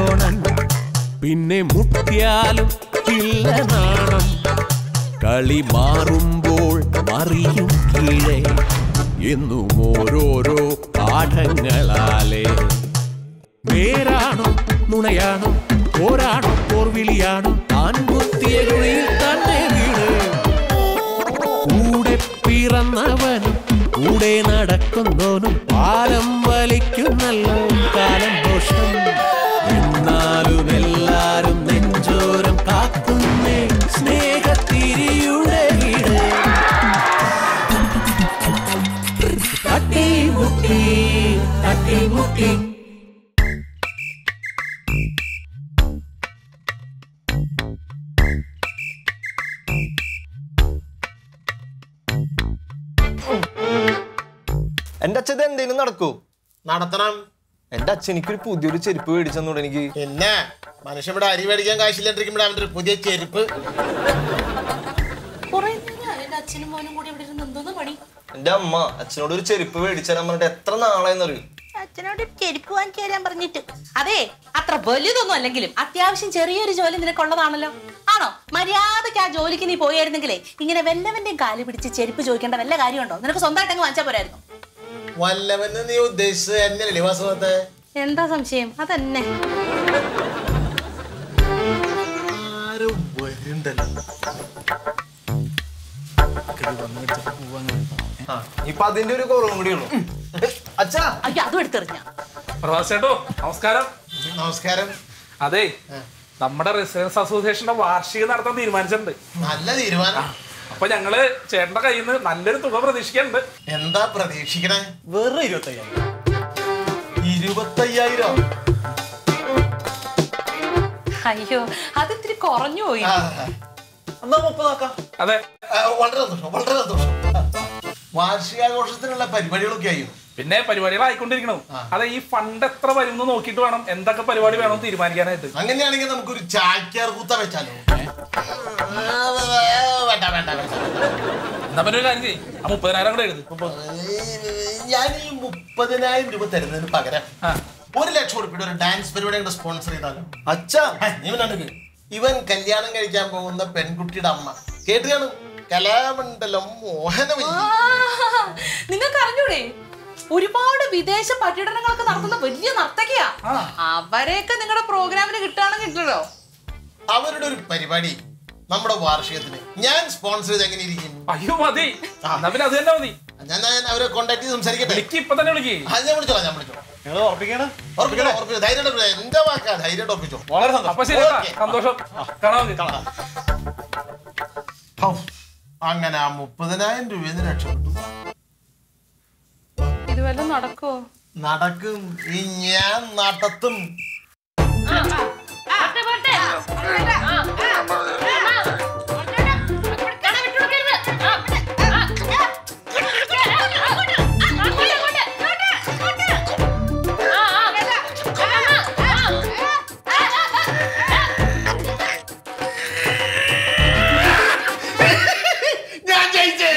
കോണൻ പിന്നെ മുട്ടിയാലും ഇല്ല നാണം കളി മാറുമ്പോൾ മറിയും കീഴെ എന്നും ഓരോരോ പാഠങ്ങളാലേ നേരാണോ നുണയാണോ പോരാണോ പോർവിളിയാണോ താൻ കുത്തിയ കുഴിയിൽ തന്നെ വീട് കൂടെ പിറന്നവനും കൂടെ നടക്കുന്നവനും പാലം വലിക്കുന്നല്ലോ കാലം ദോഷം എന്നാലും എല്ലാരും നെഞ്ചോരം കാക്കുന്നേ സ്നേഹത്തിരിയുടെ വീട് തട്ടിമുട്ടി തട്ടിമുട്ടി എന്റെ അച്ഛൻ ഇത് എന്തേലും നടക്കൂ നടത്തണം എന്റെ അച്ഛൻ എനിക്കൊരു പുതിയൊരു ചെരുപ്പ് മേടിച്ചെന്നൂടെ എനിക്ക് പിന്നെ മനുഷ്യൻ ഇവിടെ അരി മേടിക്കാൻ കാശില്ലാണ്ടിരിക്കുമ്പോൾ അവന്റെ ഒരു പുതിയ ചെരുപ്പ് കുറെ നേരം എന്റെ അച്ഛനും മോനും കൂടി ഇവിടെ ഇരുന്ന് എന്തോന്ന് പണി എന്റെ അമ്മ അച്ഛനോട് ഒരു ചെരുപ്പ് മേടിച്ചാൽ പറഞ്ഞിട്ട് എത്ര നാളായെന്നറിയും അച്ഛനോട് ചെരുപ്പ് വാങ്ങിച്ചു തരാൻ പറഞ്ഞിട്ട് അതെ അത്ര വലുതൊന്നും അല്ലെങ്കിലും അത്യാവശ്യം ചെറിയൊരു ജോലി നിനക്കുള്ളതാണല്ലോ ആണോ മര്യാദക്ക് ആ ജോലിക്ക് നീ പോയായിരുന്നെങ്കിലേ ഇങ്ങനെ വല്ലവന്റെയും കാല് പിടിച്ച് ചെരുപ്പ് ചോദിക്കേണ്ട വല്ല കാര്യമുണ്ടോ നിനക്ക് സ്വന്തമായിട്ട് അങ്ങ് വാങ്ങിച്ചാൽ പോരായിരുന്നു വല്ലവന് നീ ഉദ്ദേശിച്ചത് എന്നല്ലേ വാസവത്തെ എന്താ സംശയം അതന്നെ ആരും വരുന്നുണ്ടല്ലോ ആ ഇപ്പൊ അതിന്റെ ഒരു കുറവും കൂടി ഉള്ളു അച്ഛാ അയ്യോ അതും എടുത്തെറിഞ്ഞ പ്രഭാസ് ചേട്ടോ നമസ്കാരം നമസ്കാരം അതെ നമ്മുടെ റെസിഡൻസ് അസോസിയേഷന്റെ വാർഷികം നടത്താൻ തീരുമാനിച്ചിട്ടുണ്ട് നല്ല തീരുമാനം അപ്പൊ ഞങ്ങള് ചേട്ടന്റെ കയ്യിൽ നിന്ന് നല്ലൊരു തുക പ്രതീക്ഷിക്കുന്നുണ്ട് എന്താ പ്രതീക്ഷിക്കണേ വെറും ഇരുപത്തയ്യായിരം ഇരുപത്തയ്യായിരം അയ്യോ അതിത്തിരി കുറഞ്ഞു പോയി ആ, എന്നാ മുപ്പതാക്കാം അതെ ആ, വളരെ സന്തോഷം വളരെ സന്തോഷം വാർഷികാഘോഷത്തിനുള്ള പരിപാടികളൊക്കെ ആയോ പിന്നെ പരിപാടികൾ ആയിക്കൊണ്ടിരിക്കണം അതെ ഈ ഫണ്ട് എത്ര വരും എന്ന് നോക്കിയിട്ട് വേണം എന്തൊക്കെ പരിപാടി വേണം തീരുമാനിക്കാനായിട്ട് അങ്ങനെയാണെങ്കിൽ നമുക്കൊരു ചാക്യാർ കൂത്ത വെച്ചാലോ ആ, വേണ്ട വേണ്ട വേണ്ട എന്നാ പിന്നെ ഒരു കാര്യം ചെയ്യും ആ മുപ്പതിനായിരം കൂടെ എഴുതി ഞാൻ ഈ മുപ്പതിനായിരം രൂപ തരുന്നതിന് പകരം ആ ഒരു ലക്ഷം ഉറുപ്പിയുടെ ഒരു ഡാൻസ് പരിപാടി കൂടെ സ്പോൺസർ ചെയ്താലോ അച്ഛാ ആ, നീ ഇവനാണ് ഇവൻ കല്യാണം കഴിക്കാൻ പോകുന്ന പെൺകുട്ടിയുടെ അമ്മ കേട്ട് കാണും കലാമണ്ഡലം മോഹനവല്ലി നിങ്ങൾക്ക് അറിഞ്ഞൂടെ ഒരുപാട് വിദേശ പര്യടനങ്ങളൊക്കെ നടത്തുന്ന വലിയ നർത്തകിയാ അവരെയൊക്കെ നിങ്ങളുടെ പ്രോഗ്രാമിന് കിട്ടുകയാണെങ്കിൽ കിട്ടല്ലോ അവരുടെ ഒരു പരിപാടി നമ്മുടെ വാർഷികത്തിന് ഞാൻ സ്പോൺസർ ചെയ്ത് എങ്ങനെ ഇരിക്കും അയ്യോ മതി എന്നാ പിന്നെ അത് തന്നെ മതി ഞാൻ ഞാൻ അവരെ കോണ്ടാക്ട് ചെയ്ത് സംസാരിക്കട്ടെ വിളിക്ക് ഇപ്പൊ തന്നെ വിളിക്കേ ആ, ഞാൻ വിളിച്ചോളാം ഞാൻ വിളിച്ചോളാം നിങ്ങൾ ഉറപ്പിക്കണം ഉറപ്പിക്കണോ ഉറപ്പിക്കോ ധൈര്യം എന്റെ വാക്കാ ധൈര്യം ഉറപ്പിച്ചോ വളരെ സന്തോഷം അപ്പൊ ശരി കേട്ടാ. ഓക്കേ. സന്തോഷം കാണാൻ മതി ഹൗ, അങ്ങനെ ആ മുപ്പതിനായിരം രൂപ രക്ഷപ്പെട്ടു ഇത് വല്ലതും നടക്കോ നടക്കും ഈ ഞാൻ നടത്തും ഞാൻ ജയിച്ചേ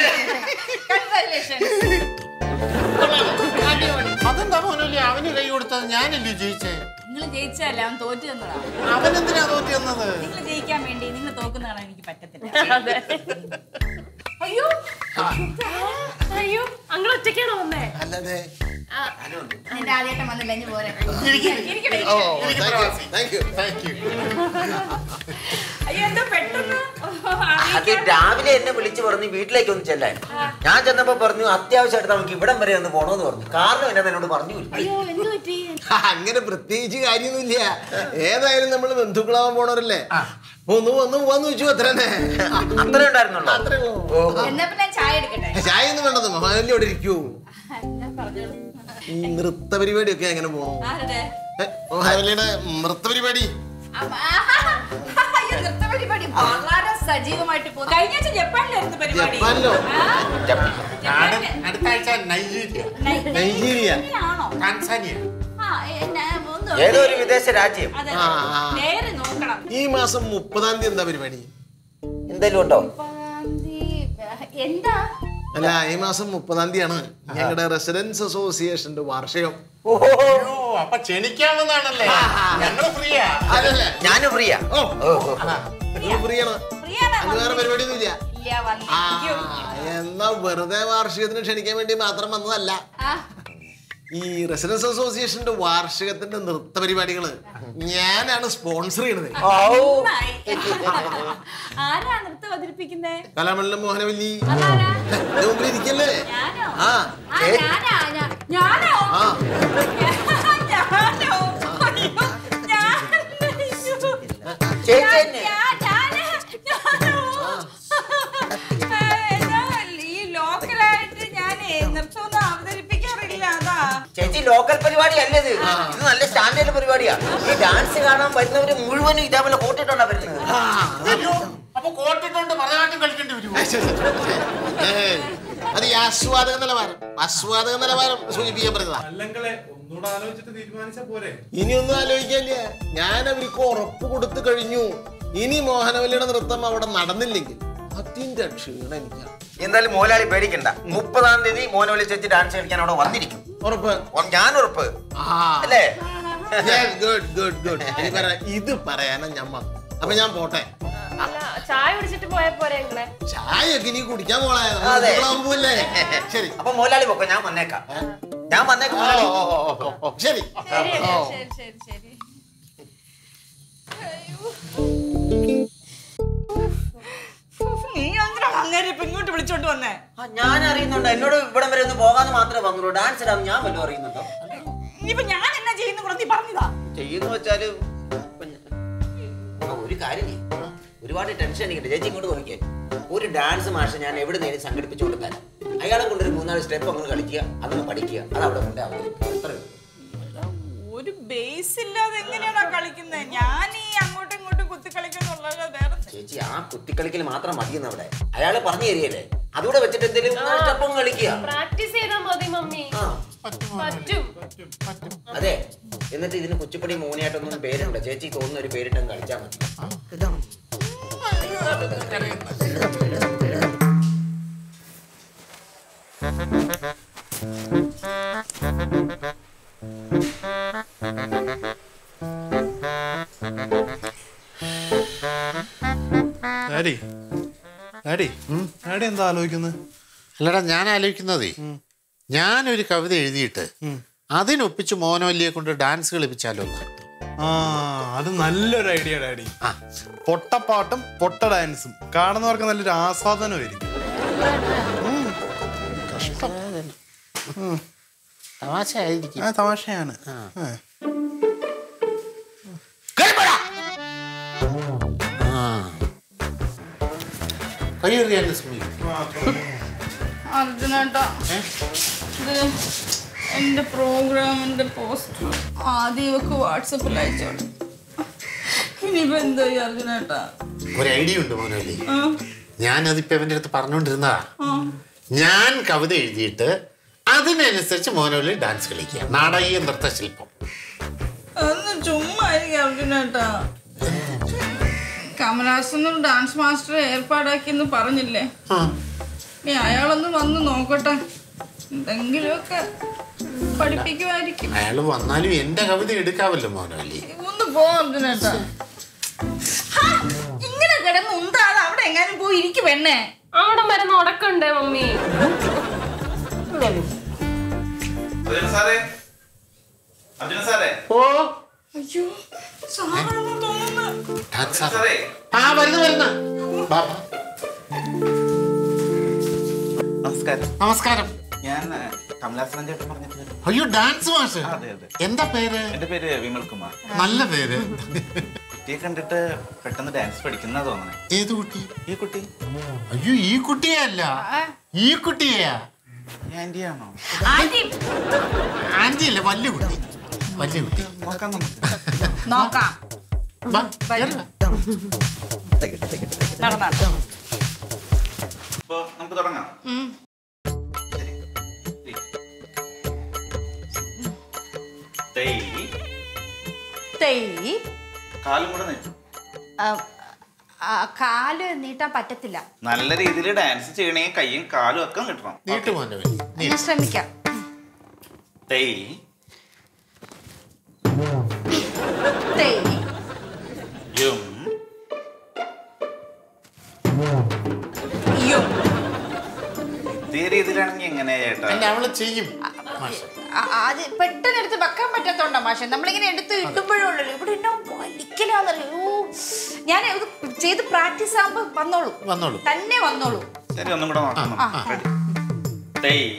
അതെന്താ മോനല്ലേ അവന് കൈ കൊടുത്തത് ഞാനല്ലേ ജയിച്ചേ നിങ്ങൾ ജയിച്ചല്ല അവൻ തോറ്റു തന്നതാ അവൻ എന്തിനാ തോറ്റി വന്നത് നിങ്ങൾ ജയിക്കാൻ വേണ്ടി നിങ്ങൾ തോക്കുന്ന കാണാൻ എനിക്ക് പറ്റത്തില്ല അയ്യോ അയ്യോ അങ്ങനെ ഒറ്റയ്ക്കാണോ വന്നേ അല്ലതെ എന്റെ ആദ്യമായിട്ട് വന്നില്ല ഇനി പോരെ ഓ താങ്ക് യു താങ്ക് യു അയ്യോ എന്താ പെട്ടെന്ന് അത് രാവിലെ എന്നെ വിളിച്ചു പറഞ്ഞു വീട്ടിലേക്ക് ഒന്ന് ചെല്ലാൻ ഞാൻ ചെന്നപ്പോ പറഞ്ഞു അത്യാവശ്യമായിട്ട് നമുക്ക് ഇവിടം വരെ ഒന്ന് പോണോന്ന് പറഞ്ഞു കാരണം എന്നെ എന്നോട് പറഞ്ഞു അയ്യോ എന്ത് പറ്റി അങ്ങനെ പ്രത്യേകിച്ച് കാര്യമൊന്നുമില്ല ഏതായാലും നമ്മൾ ബന്ധുക്കളാവാൻ പോണവരല്ലേ ഒന്ന് വന്ന് പോവാന്ന് വെച്ചു അത്ര തന്നെ അത്രേ ഉണ്ടായിരുന്നുള്ളൂ അത്രേ ഉള്ളൂ എന്നാ പിന്നെ ഞാൻ ചായ എടുക്കട്ടെ ചായ ഒന്നും വേണ്ടത് മഹാനല്ലി അവിടെ ഇരിക്കൂ ഞാൻ പറഞ്ഞോളൂ ഈ നൃത്ത പരിപാടിയൊക്കെ എങ്ങനെ പോണു ആരുടെ മഹാനല്ലിയുടെ നൃത്ത പരിപാടി അമ്മ, അയ്യോ, നൃത്ത പരിപാടി വളരെ സജീവമായിട്ട് പോകുന്നു കഴിഞ്ഞ ആഴ്ച ജപ്പാനിലായിരുന്നു പരിപാടി ജപ്പാനിലോ? ആ, ജപ്പാനില്. അടുത്ത ആഴ്ച നൈജീരിയ നൈ- നൈജീരിയ ആണോ ടാൻസാനിയ ആ എ- ഞാൻ ഒന്ന് ഏതോ ഒരു വിദേശ രാജ്യം അതെ ആ, ആ. നേരെ നോക്കണം ഈ മാസം മുപ്പതാം തീയതി എന്താ പരിപാടി എന്തായാലും ഉണ്ടോ മുപ്പതാം തീയതി, എന്താ അല്ല ഈ മാസം മുപ്പതാം തീയതിയാണ് ഞങ്ങളുടെ റെസിഡൻസ് അസോസിയേഷന്റെ വാർഷികം ഓ ഓ അപ്പൊ ക്ഷണിക്കാവുന്നതാണല്ലേ ഞങ്ങള് ഫ്രീയാ അതല്ലേ ഞാനും ഫ്രീയാ ഓ ഓ ഓ. ഫ്രീ ആണ് പ്രിയാണ് അന്ന് വേറെ പരിപാടിയൊന്നും ഇല്ല ഇല്ല ആ വന്നിരിക്കും എന്നാ വെറുതെ വാർഷികത്തിന് ക്ഷണിക്കാൻ വേണ്ടി മാത്രം വന്നതല്ല ആ ഈ റെസിഡൻസ് അസോസിയേഷന്റെ വാർഷികത്തിന്റെ നൃത്ത പരിപാടികള് ഞാനാണ് സ്പോൺസർ ചെയ്യണത് നന്നായി. ആരാ നൃത്തം അവതരിപ്പിക്കുന്നേ കലാമണ്ഡലം മോഹനവല്ലി അതാരാ? ദേ മുമ്പിൽ ഇരിക്കല്ലേ ഞാനോ ആ ആ, ഞാനാ ഞാ- ഞാനോ ആ ഞാനോ അയ്യോ, ഞാൻ അയ്യോ. ചേച്ചി ഞാൻ- തന്നെ. ഞാൻ- ഞാന് ഞാനോ? ഏ, ഞാൻ ഈ ലോക്കലായിട്ട് ഞാനേ നൃത്തമൊന്നും അവതരിപ്പിക്കാറില്ല അതാ ചേച്ചി ലോക്കൽ പരിപാടി അല്ലേ ഇത് ഇത് നല്ല സ്റ്റാൻഡേർഡ് പരിപാടിയാ ഈ ഡാൻസ് കാണാൻ വരുന്നവര് മുഴുവനും ഇതേപോലെ കൂട്ടിട്ടുണ്ടാ വരുന്നത് ആ, അയ്യോ അപ്പൊ കോട്ടിട്ടുണ്ട് ഭരതനാട്യം കളിക്കേണ്ടി വരുമോ ഏയ്, അത് ഈ ആസ്വാദക നിലവാരം ആസ്വാദക നിലവാരം സൂചിപ്പിക്കാൻ പറഞ്ഞതാ അല്ലെങ്കിലേ ഒന്നുകൂടെ ആലോചിച്ചിട്ട് തീരുമാനിച്ചാ പോരെ ഇനിയൊന്നും ആലോചിക്കാനില്ല ഞാൻ അവർക്ക് ഉറപ്പ് കൊടുത്തു കഴിഞ്ഞു ഇനി മോഹനവല്ലിയുടെ നൃത്തം അവിടെ നടന്നില്ലെങ്കിൽ അതിന്റെ ക്ഷീണം എനിക്കാണ് എന്തായാലും മോലാളി പേടിക്കണ്ട മുപ്പതാം തീയതി മോനോലി ചേച്ചി ഡാൻസ് കളിക്കാൻ അവിടെ വന്നിരിക്കും ഉറപ്പ് ഓ, ഞാൻ ഉറപ്പ് ആ അല്ലേ ഗുഡ് ഗുഡ് ഗുഡ് ഇനി പറയാം ഇത് പറയാനാ ഞാൻ വന്നു അപ്പൊ ഞാൻ പോട്ടെ ചായ കുടിച്ചിട്ട് പോയ പോരെ നിങ്ങളെ ചായയൊക്കെ ഇനി കുടിക്കാൻ പോളെ അതെ. പോലേ ശരി അപ്പൊ മോലാളി പൊക്കോ ഞാൻ വന്നേക്കാം ഞാൻ വന്നേക്കാം ഓ, മോലാളി. ഓ, ഓ, ഓ, ഓ, ശരി ശരി ഓ. ശരി ശരി ശരി നീ അങ്ങനെ അങ്ങനെ ഇപ്പൊ ഇങ്ങോട്ട് വിളിച്ചോണ്ട് വന്നേ ആ, ഞാൻ അറിയുന്നുണ്ട് എന്നോട് ഇവിടം വരെ ഒന്ന് പോകാന്ന് മാത്രമേ പറഞ്ഞുള്ളൂ ഡാൻസ് ഇടാൻ ഞാൻ വല്ലതും അറിയുന്നുണ്ടോ ഇനിയിപ്പൊ ഞാൻ എന്നാ ചെയ്യുന്ന കുറച്ച് പറഞ്ഞതാ ചെയ്യുന്ന വെച്ചാല് ഇപ്പൊ ഞ- ആ, ഒരു കാര്യം ചെയ്യ്. ഒരുപാട് ടെൻഷൻ എനിക്കുണ്ട് ചേച്ചി ഇങ്ങോട്ട് നോക്കിയേ ഒരു ഡാൻസ് മാഷ് ഞാൻ എവിടെ നേരം സംഘടിപ്പിച്ചു കൊടുക്കാൻ അയാളെ കൊണ്ടൊരു മൂന്നാല് സ്റ്റെപ്പ് അങ്ങ് കളിക്കുക അതൊന്ന് പഠിക്കുക അത് അവിടെ കൊണ്ട് അവതരിപ്പിക്കുക അത്രേ ഉള്ളൂ. ഒരു ബേസ് ഇല്ലാതെ എങ്ങനെയാണോ കളിക്കുന്നത് ഞാൻ ഈ അങ്ങോട്ടും ഇങ്ങോട്ടും കുത്തി കളിക്കുന്നുള്ളല്ലോ വേറെ ചേച്ചി ആ കുത്തിക്കളിക്കൽ മാത്രം മതിയെന്ന് അവിടെ അയാളെ പറഞ്ഞു തരികയല്ലേ അതുകൂടെ വെച്ചിട്ട് എന്തെങ്കിലും മൂന്നാല് സ്റ്റെപ്പ് അങ്ങ് കളിക്കുക പ്രാക്ടീസ് ചെയ്താ മതി മമ്മി ആ പറ്റും അതെ എന്നിട്ട് ഇതിന് കുച്ചിപ്പടി മൂന്നിയായിട്ടൊന്നും പേരുണ്ട് ചേച്ചി തോന്നുന്ന ഒരു പേരിട്ടങ്ങ് കളിച്ചാൽ മതി ഡാഡി ഡാഡി ഡാഡി എന്താ ആലോചിക്കുന്നത് അല്ലടാ ഞാൻ ആലോചിക്കുന്നതേ ഞാനൊരു കവിത എഴുതിയിട്ട് അതിനൊപ്പിച്ച് മോനോല്ലിയെ കൊണ്ട് ഡാൻസ് കളിപ്പിച്ചാലോ എന്ന്. ആ അത് നല്ലൊരു ഐഡിയ ഡാഡി ആ പൊട്ടപ്പാട്ടും പൊട്ട ഡാൻസും കാണുന്നവർക്ക് നല്ലൊരു ആസ്വാദനമായിരിക്കും തമാശ ആയിരിക്കും ആ തമാശയാണ് ആ. കയ്യേറിയാലും ശ്രമിക്കും അർജുനേട്ടാ ഇത് എന്റെ പ്രോഗ്രാമിന്റെ പോസ്റ്റർ ആദ്യം ഇവക്ക് വാട്സപ്പിൽ അയച്ചോളൂ ഇനിയിപ്പോ എന്താ ഈ അർജുനേട്ടാ ഒരു ഐഡിയ ഉണ്ട് മോനോല്ലി ആ, ഞാനതിപ്പോ അവന്റെ അടുത്ത് പറഞ്ഞുകൊണ്ടിരുന്നതാ ആ. ഞാൻ കവിത എഴുതിയിട്ട് അതിനനുസരിച്ച് മോനോലി ഡാൻസ് കളിക്കുക നാടകീയ നൃത്തശില്പം ഒന്ന് ചുമ്മാ ആയിരിക്കും അർജുനേട്ടാ കമലഹാസനും ഡാൻസ് മാസ്റ്റർ ഏർപ്പാടാക്കിയെന്ന് പറഞ്ഞില്ലേ ആ ഇനി അയാളൊന്ന് വന്ന് നോക്കട്ടെ എന്തെങ്കിലുമൊക്കെ പഠിപ്പിക്കുമായിരിക്കും അയാൾ വന്നാലും എന്റെ കവിത എടുക്കാവല്ലോ മോനോലി ഒന്ന് പോ അർജുനേട്ടാ ഹാ, ഇങ്ങനെ കിടന്ന് ഉണ്ടാതെ അവിടെ എങ്ങാനും പോയി ഇരിക്കും പെണ്ണേ അവിടെ വരെ നടക്കണ്ടേ മമ്മി അർജുന സാറേ അർജുന സാറേ ഓ അയ്യോ സാറാണെന്ന് തോന്നുന്നു ഡാൻസ് അർജുന സാറേ ആ വരുന്നു വരുന്നു ബാ, ബാ. നമസ്കാരം നമസ്കാരം ഞാൻ കമലാസനം ചേട്ടൻ പറഞ്ഞിട്ട് അയ്യോ ഡാൻസ് മാഷ് അതെ, അതെ. എന്താ പേര് എന്റെ പേര് വിമൽ കുമാർ നല്ല പേര് കുട്ടിയെ കണ്ടിട്ട് പെട്ടെന്ന് ഡാൻസ് പഠിക്കുന്ന തോന്നണേ ഏത് കുട്ടി ഈ കുട്ടി അയ്യോ ഈ കുട്ടിയല്ല ഈ കുട്ടിയെയാ ഈ ആന്റിയാണോ ആന്റി ആന്റി അല്ല വലിയ കുട്ടി വലിയ കുട്ടി നോക്കാം നമുക്ക് നോക്കാം വാ, കേറ്. നടന്നാ അപ്പൊ നമുക്ക് തുടങ്ങാം ശരി. ശരി. തേയ് തേയ് കാലും കൂടെ നെച്ചു ആ, ആ, കാല് നീട്ടാൻ പറ്റത്തില്ല നല്ല രീതിയിൽ ഡാൻസ് ചെയ്യണമെങ്കിൽ കയ്യും കാലും ഒക്കെ കിട്ടണം നീട്ടു മോനവല്ലി ഞാൻ ശ്രമിക്കാം തേയ് തേയ് യും യോ ഇതേ രീതിയിലാണെങ്കിൽ എങ്ങനെയാ ചേട്ടാ അല്ല അവള് ചെയ്യും മാഷെ ആ, അത് പെട്ടെന്ന് എടുത്ത് വെക്കാൻ പറ്റാത്തോണ്ടാ മാഷെ നമ്മളിങ്ങനെ എടുത്ത് ഇടുമ്പോഴേ ഉള്ളൂ ഇവിടെ എന്നാ വലിക്കലാന്നറിയോ ഞാൻ ഇത് ചെയ്ത് പ്രാക്ടീസ് ആകുമ്പോ വന്നോളൂ വന്നോളൂ തന്നെ വന്നോളൂ ശരി ഒന്നും കൂടെ നോക്കാം ആ, ആ. Ready? തേയ്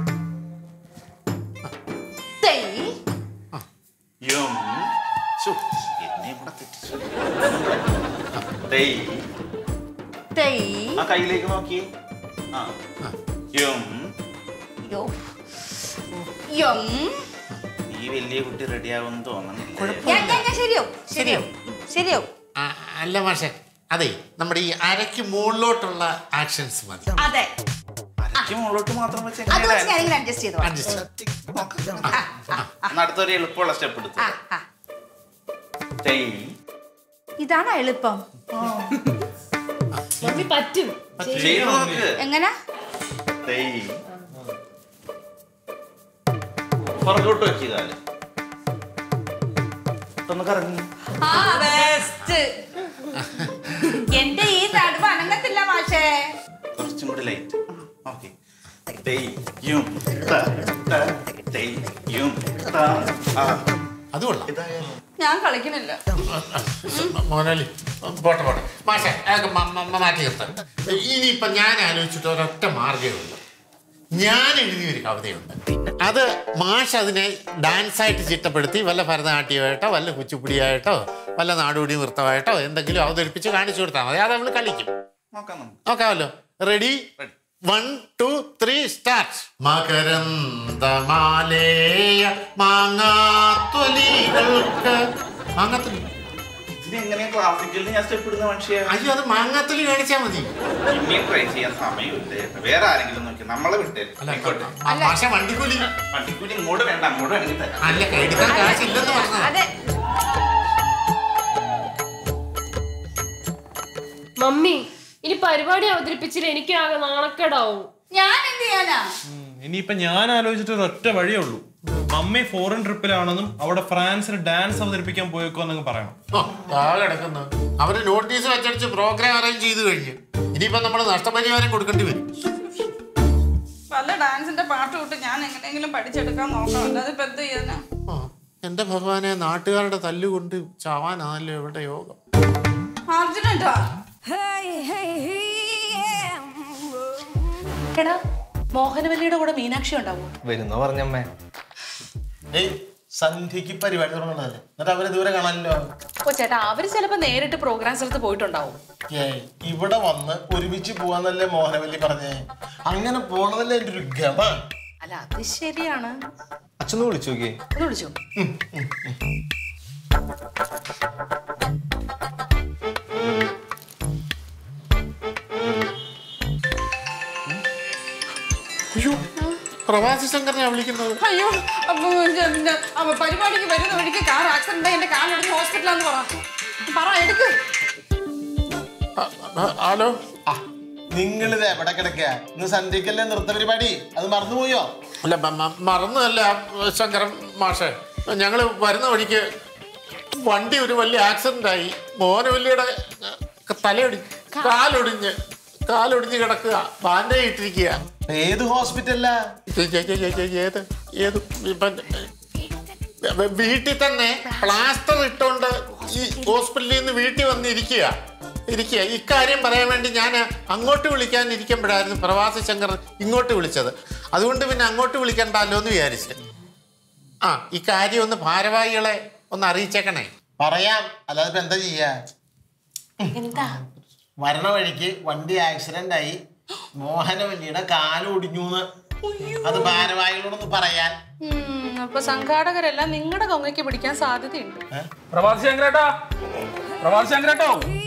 തേയ് യും ശ്ശോ, എന്നെ ഇവിടെ തെറ്റിച്ചു തേയ് തേയ് ആ കയ്യിലേക്ക് നോക്കി ആ യും യോ യം ഈ വലിയ കുട്ടി റെഡിയാവുമെന്ന് തോന്നണില്ല ഞാൻ ഞാൻ ഞാൻ ശരിയാവും ശരിയാവും ശരിയാവും ആ, അല്ല മാഷെ അതെ നമ്മുടെ ഈ അരയ്ക്ക് മുകളിലോട്ടുള്ള ആക്ഷൻസ് മതി അതെ അരയ്ക്ക് മുകളിലോട്ട് മാത്രം വെച്ച് അത് വെച്ച് എങ്ങനെയാ ഞാനിങ്ങനെ അഡ്ജസ്റ്റ് ചെയ്തു അഡ്ജസ്റ്റ് എന്നാ അടുത്തൊരു എളുപ്പമുള്ള സ്റ്റെപ്പ് എടുത്തു ആ ആ തേയ് ഇതാണോ എളുപ്പം മമ്മി പറ്റും ചെയ്ത് നോക്ക് എങ്ങനെ തേയ് പുറകോട്ട് വെച്ച് കാല് ഒന്ന് കറങ്ങി ആ ബെസ്റ്റ് എന്റെ ഈ നടുവ് അനങ്ങത്തില്ല മാഷേ കുറച്ചും കൂടി ലൈറ്റ് ഓക്കെ തെയ്യും ത, ത, തെയ്യും ത, ആ. അത് കൊള്ളാം ഇതായാലോ? ഞാൻ കളിക്കണില്ല മോനാലി പോട്ടെ പോട്ടെ മാഷെ അതൊക്കെ മ- മ- മ- മാറ്റി നിർത്താം ഇനിയിപ്പം ഞാൻ ആലോചിച്ചിട്ട് ഒരൊറ്റ മാർഗ്ഗമേ ഉള്ളൂ ഞാൻ എഴുതിയൊരു കവിതയുണ്ട് അത് മാഷ് അതിനെ ഡാൻസായിട്ട് ചിട്ടപ്പെടുത്തി വല്ല ഭരതനാട്യമായിട്ടോ വല്ല കുച്ചിപ്പുടിയായിട്ടോ വല്ല നാടോടി നൃത്തമായിട്ടോ എന്തെങ്കിലും അവതരിപ്പിച്ച് കാണിച്ചു കൊടുത്താൽ മതി അത് നമ്മൾ കളിക്കും നോക്കാം നമുക്ക് നോക്കാമല്ലോ ready Ready. One two three start മകരന്ദമാലേയ മാങ്ങാത്തൊലികൾക്ക് മാങ്ങാത്തൊലി ഇതിന് എങ്ങനെയാ ക്ലാസിക്കലിന് ഞാൻ സ്റ്റെപ്പ് ഇടുന്ന മനുഷ്യ അയ്യോ അത് മാങ്ങാത്തൊലി കാണിച്ചാൽ മതി ഇനിയും ട്രൈ ചെയ്യാൻ സമയമില്ല ചേട്ടാ. വേറെ ആരെങ്കിലും നോക്കി നമ്മളെ വിട്ടേ ആയിക്കോട്ടെ മ- മാഷ വണ്ടിക്കൂലി വണ്ടിക്കൂലി ഇങ്ങോട്ട് വേണ്ട അങ്ങോട്ട് വേണമെങ്കിൽ തരാം അല്ല എടുക്കാൻ കാശില്ലെന്ന് പറഞ്ഞത് അതെ മമ്മി ഇനി പരിപാടി അവതരിപ്പിച്ചില്ല എനിക്ക് ആകെ നാണക്കേടാവും ഞാൻ എന്ത് ചെയ്യാനാ ഇനിയിപ്പൊ ഞാൻ ആലോചിച്ചിട്ട് ഒരു ഒറ്റ വഴിയേ ഉള്ളൂ മമ്മി ഫോറിൻ ട്രിപ്പിലാണെന്നും അവിടെ ഫ്രാൻസിൽ ഡാൻസ് അവതരിപ്പിക്കാൻ പോയേക്കോന്നങ്ങ് പറയണം ഓ, ദാ കിടക്കുന്നു അവര് നോട്ടീസ് വെച്ചടിച്ച് പ്രോഗ്രാം അറേഞ്ച് ചെയ്ത് കഴിഞ്ഞു ഇനിയിപ്പോ നമ്മൾ നഷ്ടപരിഹാരം കൊടുക്കേണ്ടി വരും പല ഡാൻസിന്റെ പാട്ട് വിട്ട് ഞാൻ എങ്ങനെയെങ്കിലും പഠിച്ചെടുക്കാൻ നോക്കാം അല്ലാതെ ഇപ്പൊ എന്ത് ചെയ്യാനാ ഓ, എന്റെ ഭഗവാനെ നാട്ടുകാരുടെ തല്ലുകൊണ്ട് ചാവാനാണല്ലോ ഇവിടെ യോഗം അർജുനന്റാ എടാ മോഹനവല്ലിയുടെ കൂടെ മീനാക്ഷി ഉണ്ടാവോ വരുന്ന പറഞ്ഞമ്മേ ഏയ് സന്ധ്യക്ക് പരിപാടി തുടങ്ങണതല്ലേ എന്നിട്ട് അവരെ ദൂരെ കാണാനല്ലോ ഓ ചേട്ടാ അവര് ചിലപ്പോ നേരിട്ട് പ്രോഗ്രാം സ്ഥലത്ത് പോയിട്ടുണ്ടാവും ഏയ് ഇവിടെ വന്ന് ഒരുമിച്ച് പോവാന്നല്ലേ മോഹനവല്ലി പറഞ്ഞേ അങ്ങനെ പോണതല്ലേ എൻ്റെ ഒരു ഗമ അല്ല അത് ശരിയാണ് അച്ഛനെ വിളിച്ചു നോക്കിയേ ഒന്ന് വിളിച്ചു അയ്യോ പ്രവാസി ശങ്കരനെ വിളിക്കുന്നത് അയ്യോ അപ്പൊ ഞാൻ- ഞാൻ- അപ്പൊ പരിപാടിക്ക് വരുന്ന വഴിക്ക് കാർ ആക്സിഡന്റ് ആയി എന്റെ കാലെടുത്ത് ഹോസ്പിറ്റലാന്ന് പറ പറ എടുക്ക് ആ, ആ, ഹലോ നിങ്ങളിത് എവിടെ കിടക്കുക ഇന്ന് സന്ധ്യക്കല്ലേ നൃത്ത പരിപാടി അത് മറന്നുപോയോ അല്ല മ- മ- മറന്നതല്ല ശങ്കരൻ മാഷെ ഞങ്ങൾ വരുന്ന വഴിക്ക് വണ്ടി ഒരു വലിയ ആക്സിഡന്റ് ആയി മോനവല്ലിയുടെ തലയൊടി കാലൊടിഞ്ഞ് കാലൊടിഞ്ഞ് കിടക്കുക ബാൻഡേജ് ഇട്ടിരിക്കുക ഏത് ഹോസ്പിറ്റലിലാ ഏത് ഏത് ഇപ്പം വീട്ടിൽ തന്നെ പ്ലാസ്റ്റർ ഇട്ടുകൊണ്ട് ഈ ഹോസ്പിറ്റലിൽ നിന്ന് വീട്ടിൽ വന്ന് ഇരിക്കുക ഇരിക്കുക ഇക്കാര്യം പറയാൻ വേണ്ടി ഞാൻ അങ്ങോട്ട് വിളിക്കാൻ ഇരിക്കുമ്പോഴായിരുന്നു പ്രവാസി ശങ്കർ ഇങ്ങോട്ട് വിളിച്ചത് അതുകൊണ്ട് പിന്നെ അങ്ങോട്ട് വിളിക്കണ്ടല്ലോ എന്ന് വിചാരിച്ച് ആ ഈ കാര്യം ഒന്ന് ഭാരവാഹികളെ ഒന്ന് അറിയിച്ചേക്കണേ പറയാം അല്ലാതെ ഇപ്പൊ എന്താ ചെയ്യാ എന്താ വരണ വഴിക്ക് വണ്ടി ആക്സിഡന്റ് ആയി മോഹനവല്ലിയുടെ കാല് ഒടിഞ്ഞൂന്ന് അത് ഭാരവാഹികളോടൊന്ന് പറയാൻ ഉം, അപ്പൊ സംഘാടകരെല്ലാം നിങ്ങളുടെ കൊങ്ങയ്ക്ക് പിടിക്കാൻ സാധ്യതയുണ്ട് പ്രവാസി ശങ്കരേട്ടാ പ്രവാസി ശങ്കരേട്ടോ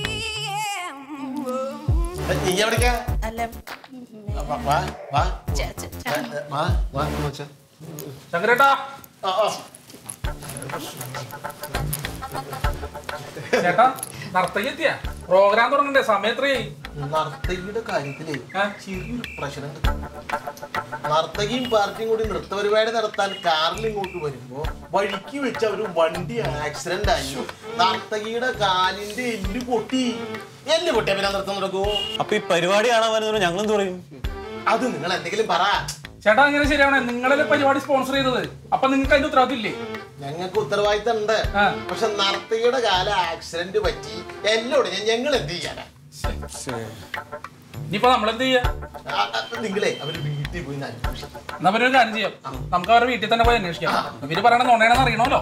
ഏ, നീ എവിടേക്കാ അല്ല വാ, വാ വാ ചേ- ചേ- ചേ- വാ വാ കൊച്ചാ. ശങ്കരേട്ടാ ആ, ആ. ചേട്ടാ നർത്തകി എത്തിയാ പ്രോഗ്രാം തുടങ്ങണ്ടേ സമയം എത്രയായി നർത്തകിയുടെ കാര്യത്തിലേ ചെറിയൊരു പ്രശ്നമുണ്ട് നർത്തകിയും പാർട്ടിയും കൂടി നൃത്തപരിപാടി നടത്താൻ കാറിൽ ഇങ്ങോട്ട് വരുമ്പോ വഴിക്ക് വെച്ച് അവര് വണ്ടി ആക്സിഡന്റ് ആയി നർത്തകിയുടെ കാലിന്റെ എല്ല് പൊട്ടി എല്ല് പൊട്ടിയ പിന്നെ നൃത്തം നടക്കുമോ അപ്പൊ ഈ പരിപാടി കാണാൻ വരുന്നവർ ഞങ്ങൾ എന്ത് പറയും അത് നിങ്ങൾ എന്തെങ്കിലും പറ ചേട്ടാ അങ്ങനെ ശരിയാവണേ നിങ്ങളല്ലേ പരിപാടി സ്പോൺസർ ചെയ്തത് അപ്പൊ നിങ്ങൾക്ക് അതിന്റെ ഉത്തരവാദിത്തം ഇല്ലേ ഞങ്ങൾക്ക് ഉത്തരവാദിത്തം ഉണ്ട് പക്ഷെ നർത്തകിയുടെ കാല ആക്സിഡന്റ് പറ്റി എല്ലോട് ഞങ്ങൾ എന്ത് ചെയ്യാനാ ഇനിയിപ്പോ നമ്മൾ എന്ത് ചെയ്യാ ആ, ആ, നിങ്ങളെ അവര് വീട്ടിൽ പോയി ഒന്ന് അന്വേഷിക്കും എന്നാ പിന്നെ ഒരു കാര്യം ചെയ്യാം നമുക്ക് അവരുടെ വീട്ടിൽ തന്നെ പോയി അന്വേഷിക്കാം ഇവര് പറയണ നുണയാണെന്ന് അറിയണമല്ലോ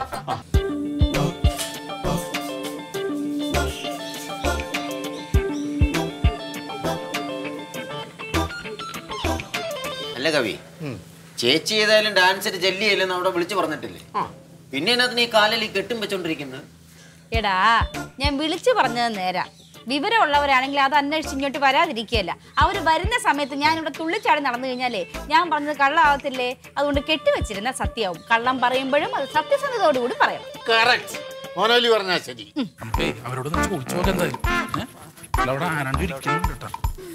അല്ല കവി ചേച്ചി ഏതായാലും ഡാൻസിന് ചെല്ലിയല്ലെന്ന് അവിടെ വിളിച്ചു പറഞ്ഞിട്ടില്ലേ പിന്നെ അതിന് ഈ കാലിൽ ഈ കെട്ടും വെച്ചോണ്ടിരിക്കുന്നത് എടാ ഞാൻ വിളിച്ചു പറഞ്ഞത് നേരാ വിവരമുള്ളവരാണെങ്കിൽ അത് അന്വേഷിച്ച് ഇങ്ങോട്ട് വരാതിരിക്കുകയല്ല അവർ വരുന്ന സമയത്ത് ഞാൻ ഇവിടെ തുള്ളിച്ചാടി നടന്നു കഴിഞ്ഞാലേ ഞാൻ പറഞ്ഞത് കള്ളാവത്തില്ലേ അതുകൊണ്ട് കെട്ടിവെച്ചിരുന്ന സത്യമാവും കള്ളം പറയുമ്പോഴും അത് സത്യസന്ധതയോടുകൂടി പറയണം കറക്റ്റ് മോനോലി പറഞ്ഞാ ശരി നമുക്കേ അവരോട് ചോദിച്ചു നോക്കാം എന്തായാലും ഏ? അല്ല, അവിടെ ആരാണ്ട് ഇരിക്കുന്നുണ്ട് കേട്ടോ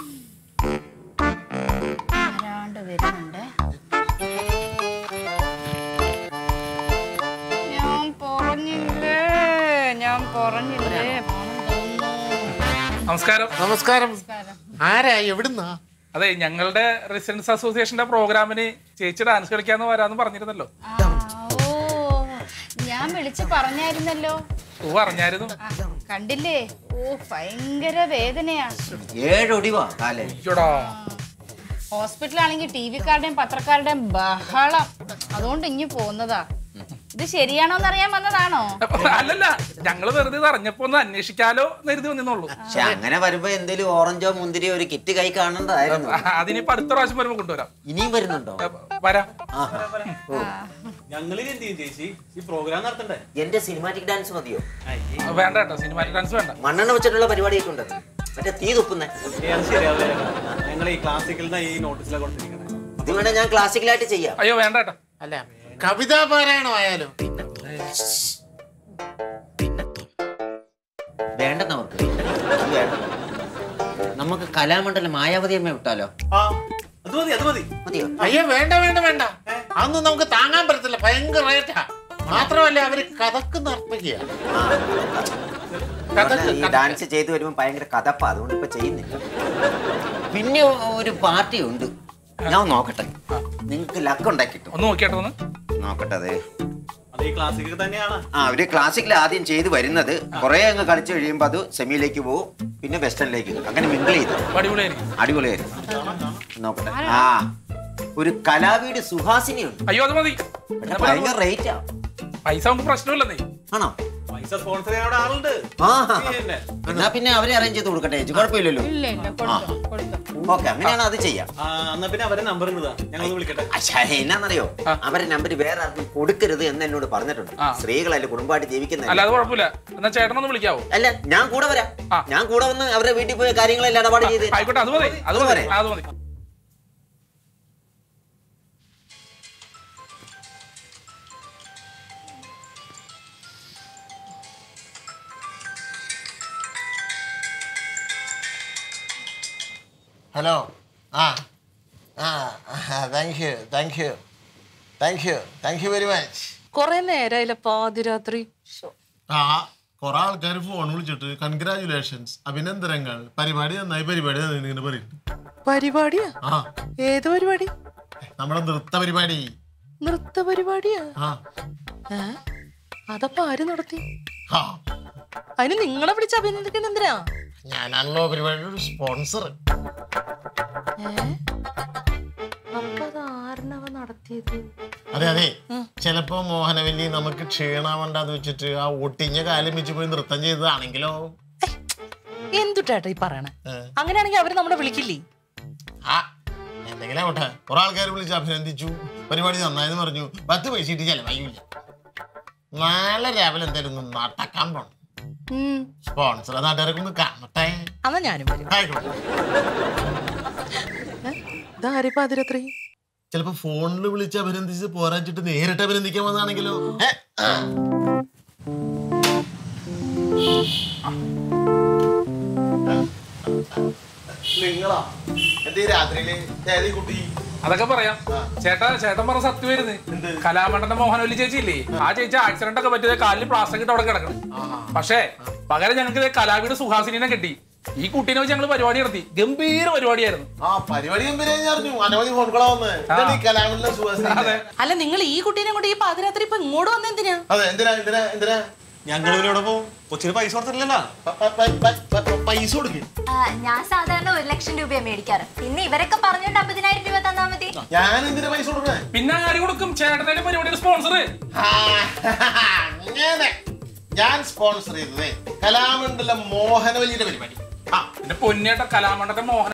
ആരാണ്ട് വരുന്നുണ്ട് ഞാൻ പറഞ്ഞില്ലേ ഞാൻ പറഞ്ഞില്ലേ നമസ്കാരം നമസ്കാരം ആരാ എവിടുന്നാ അതെ ഞങ്ങളുടെ റെസിഡൻസ് അസോസിയേഷന്റെ പ്രോഗ്രാമിന് ചേച്ചി ഡാൻസ് കളിക്കാന്ന് വരാന്ന് പറഞ്ഞിരുന്നല്ലോ ഓ ഞാൻ വിളിച്ചു പറഞ്ഞായിരുന്നല്ലോ ഓ പറഞ്ഞായിരുന്നു ആ, കണ്ടില്ലേ ഓ ഭയങ്കര വേദനയാ ഏഴൊടിവാ കാലേ ഹോസ്പിറ്റലാണെങ്കിൽ ടി വിക്കാരുടെയും പത്രക്കാരുടെയും ബഹളം അതുകൊണ്ട് ഇങ്ങി പോകുന്നതാ ഇത് ശരിയാണോന്ന് അറിയാൻ വന്നതാണോ അല്ലല്ല ഞങ്ങള് വെറുതെ ഇത് അറിഞ്ഞപ്പോ ഒന്ന് അന്വേഷിക്കാലോ എന്ന് കരുതി വന്നിന്നുള്ളൂ പക്ഷെ അങ്ങനെ വരുമ്പോ എന്തേലും ഓറഞ്ചോ മുന്തിരിയോ ഒരു കിറ്റ് കൈ കാണണ്ടായിരുന്നു അതിനിപ്പോ അടുത്ത പ്രാവശ്യം വരുമ്പോ കൊണ്ടുവരാം ഇനിയും വരുന്നുണ്ടോ വരാം ഞങ്ങൾ എന്ത് ചെയ്യും ചേച്ചി ഈ പ്രോഗ്രാം നടത്തണ്ടേ എന്റെ സിനിമാറ്റിക് ഡാൻസ് മതിയോ വേണ്ട കേട്ടോ സിനിമാറ്റിക് ഡാൻസ് വേണ്ട മണ്ണെണ്ണ വെച്ചിട്ടുള്ള പരിപാടിയൊക്കെ ഉണ്ട് മറ്റേ തീ തുപ്പുന്നേ ഞങ്ങൾ ഈ ക്ലാസിക്കൽ ഈ നോട്ടീസിലൊക്കെ കൊടുത്തിരിക്കുന്നത് ഇത് വേണേ ഞാൻ ക്ലാസിക്കലായിട്ട് ചെയ്യാം അയ്യോ വേണ്ട കേട്ടോ അല്ല കവിതാ പാരായണം ആയാലോ വേണ്ടെന്ന് അവർക്ക് അത് വേണ്ട. നമുക്ക് കലാമണ്ഡലം മായാവതി അമ്മ വിട്ടാലോ അത് മതി അത് മതി മതിയോ അയ്യോ വേണ്ട വേണ്ട വേണ്ട അതൊന്നും നമുക്ക് താങ്ങാൻ പറ്റത്തില്ല ഭയങ്കര റേറ്റാ മാത്രമല്ല അവര് കഥക്ക് നർത്തകിയ ഈ ഡാൻസ് ചെയ്തു വരുമ്പോ ഭയങ്കര കഥപ്പ അതുകൊണ്ട് ഇപ്പൊ ചെയ്യുന്നില്ല പിന്നെ ഒരു പാർട്ടി ഉണ്ട് ഞാൻ ഒന്ന് നോക്കട്ടെ നിങ്ങക്ക് ലക്ക് ഉണ്ടാക്കിട്ടോ ഒന്ന് നോക്കിയാട്ടോ ഒന്ന് നോക്കട്ടെ അതെ അത് ഈ ക്ലാസിക്കൽ തന്നെയാണ് ആ അവര് ക്ലാസിക്കൽ ആദ്യം ചെയ്ത് വരുന്നത് കുറെ അങ്ങ് കളിച്ചു കഴിയുമ്പോ അത് സെമിയിലേക്ക് പോകും പിന്നെ വെസ്റ്റേണിലേക്ക് അങ്ങനെ മിങ്കിൾ ചെയ്തു അടിപൊളിയായിരിക്കും അടിപൊളിയായിരുന്നു നോക്കട്ടെ ആ ഒരു കലാവീട് സുഹാസിനി ഉണ്ട് അയ്യോ അത് മതി ഭയങ്കര റേറ്റാ പൈസ നമുക്ക് പ്രശ്നമില്ലെന്നേ ആണോ പൈസ സ്പോൺസർ ചെയ്യാൻ അവിടെ ആളുണ്ട് ആ പിന്നെ. എന്നാ പിന്നെ അവരെ അറേഞ്ച് ചെയ്ത് കൊടുക്കട്ടെ ചേച്ചി കുഴപ്പമില്ലല്ലോ ഇല്ല ഇല്ല കൊടുത്തോ കൊടുത്തോ ഓക്കെ അങ്ങനെയാണ് അത് ചെയ്യാം ആ, എന്നാ പിന്നെ അവരെ നമ്പർ ഇന്നതാ ഞങ്ങൾ വിളിക്കട്ടെ പക്ഷേ എന്നാന്നറിയോ അവരെ നമ്പർ വേറെ ആർക്കും കൊടുക്കരുത് എന്ന് എന്നോട് പറഞ്ഞിട്ടുണ്ട് സ്ത്രീകളല്ലേ കുടുംബമായിട്ട് അല്ല ജീവിക്കുന്ന അത് കുഴപ്പമില്ല എന്നാ ചേട്ടനൊന്ന് വിളിക്കാവോ അല്ല ഞാൻ കൂടെ വരാം ഞാൻ കൂടെ വന്ന് അവരുടെ വീട്ടിൽ പോയ കാര്യങ്ങളെല്ലാം ഇടപാട് ചെയ്ത് ആയിക്കോട്ടെ അത് മതി അത് മതി ആ, അത് മതി ഹലോ ആ ആ thank you thank you thank you thank you very much കൊറേ നേരമായില്ല പാതിരാത്രി ആ കുറെ ആൾക്കാർ ഫോൺ വിളിച്ചിട്ട് കൺഗ്രാചുലേഷൻസ് അഭിനന്ദനങ്ങൾ പരിപാടി നന്നായി പരിപാടി നന്നായി ഇങ്ങനെ പറയുന്നു പരിപാടിയാ ആ ഏത് പരിപാടി നമ്മുടെ നൃത്ത പരിപാടി നൃത്ത പരിപാടിയാ ആ ഏ? അതപ്പോ ആര് നടത്തി ആ അതിന് നിങ്ങളെ വിളിച്ച് അഭിനന്ദിക്കുന്ന എന്തിനാ ഞാനാണല്ലോ പരിപാടിയുടെ ഒരു സ്പോൺസർ അപ്പൊ അത് ആരണവ നടത്തിയത് അതെ അതെ ചിലപ്പോ മോഹനവല്ലി നമുക്ക് ക്ഷീണാവണ്ടെന്ന് വെച്ചിട്ട് ആ ഒട്ടിഞ്ഞ കാലം വെച്ച് പോയി നൃത്തം ചെയ്തതാണെങ്കിലോ എന്തുട്ടേട്ടാ ഈ പറയണേ അങ്ങനെയാണെങ്കിൽ അവര് നമ്മളെ വിളിക്കില്ലേ ആ എന്തെങ്കിലും ആവട്ടെ കുറെ ആൾക്കാർ വിളിച്ച് അഭിനന്ദിച്ചു പരിപാടി നന്നായെന്ന് പറഞ്ഞു പത്ത് പൈസ ഇട്ട് ചെലവായില്ല നാളെ രാവിലെ എന്തായാലും ഒന്ന് നടക്കാൻ പോണം സ്പോൺസർ നാട്ടുകാരൊക്കെ ഒന്ന് കാണട്ടെ എന്നാ ഞാനും വരും ആയിക്കോട്ടെ ഇതാരി പാതിരാത്രി ചിലപ്പോ ഫോണിൽ വിളിച്ച് അഭിനന്ദിച്ച് പോരാച്ചിട്ട് നേരിട്ട് അഭിനന്ദിക്കാൻ വന്നാണെങ്കിലോ ഏ? ആ. നിങ്ങളാ എന്തേ രാത്രിയില് ഏതീ കുട്ടി അതൊക്കെ പറയാം ചേട്ടാ ചേട്ടൻ പറഞ്ഞ സത്യം വരുന്നത് കലാമണ്ഡന്റെ മോഹനവല്ലി ചേച്ചി ഇല്ലേ ആ ചേച്ചി ആക്സിഡന്റ് ഒക്കെ പറ്റിയത് കാലിൽ പ്ലാസ്റ്റിക് ഇട്ട് അവിടെ കിടക്കണം പക്ഷേ പകരം ഞങ്ങൾക്ക് കലാവിയുടെ സുഹാസിനെ കിട്ടി ഈ കുട്ടീനെ വെച്ച് ഞങ്ങൾ പരിപാടി നടത്തി ഗംഭീര പരിപാടിയായിരുന്നു ആ പരിപാടി ഗംഭീരം ഞാൻ അറിഞ്ഞു അനവധി ഫോൺ കോളാ വന്ന് ഇതാണ് ഈ കലാമിലെ സുഹാസിനി അല്ല നിങ്ങൾ ഈ കുട്ടീനെ കൊണ്ട് ഈ പാതിരാത്രി ഇപ്പൊ ഇങ്ങോട്ട് വന്നെന്തിനാ അതെ എന്തിനാ എന്തിനാ എന്തിനാ ഞങ്ങൾ ഇവിടെ പോകും കൊച്ചിന് പൈസ കൊടുത്തില്ലല്ലോ പൈസ കൊടുക്കും ആ, ഞാൻ സാധാരണ ഒരു ലക്ഷം രൂപയാണ് മേടിക്കാറ് പിന്നെ ഇവരൊക്കെ പറഞ്ഞോണ്ട് അമ്പതിനായിരം രൂപ തന്നാ മതി ഞാൻ എന്തിനാ പൈസ കൊടുക്കണേ പിന്നെ ആര് കൊടുക്കും ചേട്ടന്റെ പരിപാടിയുടെ സ്പോൺസർ അങ്ങനെ ഞാൻ സ്പോൺസർ ചെയ്തത് കലാമണ്ഡലം മോഹനവല്ലിയുടെ പരിപാടി പിന്നെ പൊന്നേട്ട കലാമണ്ഡലത്തെ മോഹൻ